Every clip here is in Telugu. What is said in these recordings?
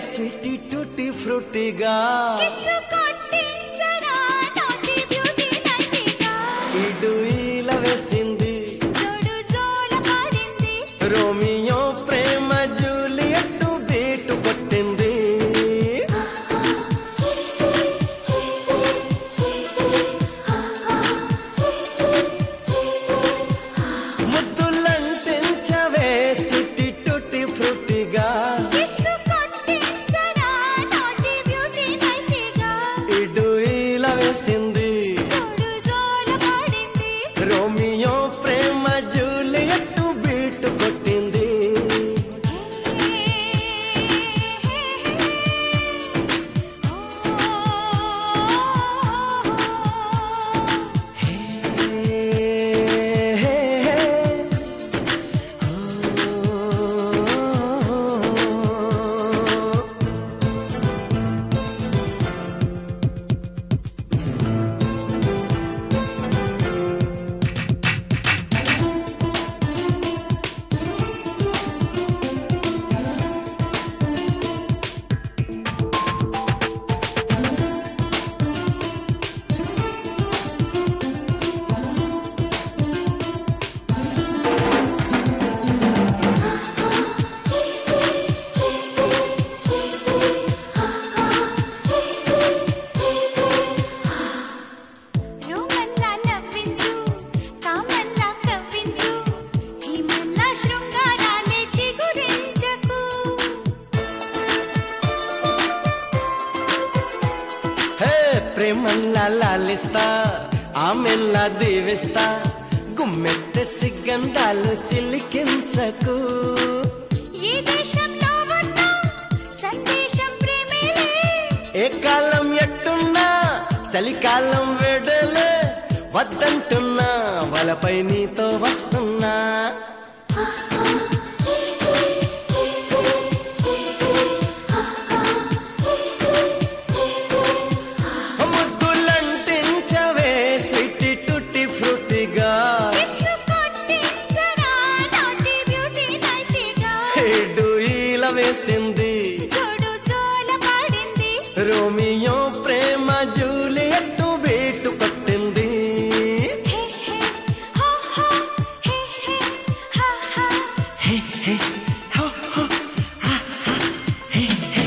స్వీటీ టూటీ ఫ్రూటీగా కిస్సు కొట్టించరా నాటి బ్యూటీ నైటిగా ఇడు ఈల వేసింది జోడు జోల పాడింది రోమియో ప్రేమ జూలియట్ బీటు కొట్టింది ముద్దులంటించవే స్వీటీ టూటీ ఫ్రూటీగా కిస్సు కొట్టించరా నాటి బ్యూటీ నైటిగా ఇడు ఈల వేసింది జోడు జోల పాడింది రోమియో ప్రేమ జూలియట్ బీటు కొట్టింది హే, హే, హే. ఓ. రోమన్లా నవ్వించు కామన్లా కవ్వించు హిమన్లా శృంగారాలే చిగురించకు హే ప్రేమల్లా లాలిస్తా ఆమెల్లా దీవిస్తా గుమ్మెత్తే సిగ్గంధాలు చిలికించకు ఈ దేశంలో ఉన్న సందేశం ప్రేమేలే ఏ కాలం ఎట్టున్నా చలికాలం వెడలే వద్దంటున్నా వలపై నీతో వస్తున్నా ముద్దులంటించవే స్వీటీ టుట్టి ఫ్రూటిగా కిస్సు కొట్టించరా నాటి బ్యూటీ నైటిగా హేడు ఈల వేసింది జోడు జోల పాడింది రోమియో ప్రేమ జూలియట్ బీటు కొట్టింది హే హే హో హో హే హే హా హా హే హే హో హో హా హా హే హే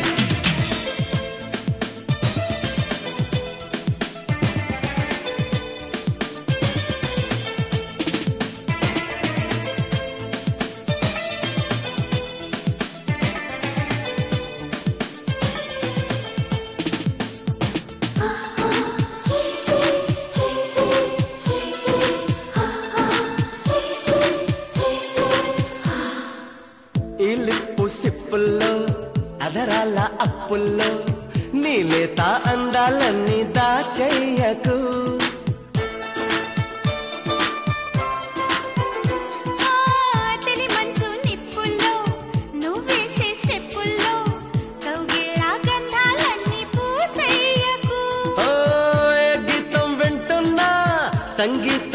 ఈ లిప్పు సిప్పుల్లో అదరాల అప్పుల్లో నీలేత అందాలన్నీ దాచెయ్యకు ఆ తెలి మంచు నిప్పుల్లో నువ్వేసే స్టెప్పుల్లో కౌగిళ్ళ గంధాలన్నీ పూసెయ్యకు ఓ ఏ గీతం వింటున్నా సంగీత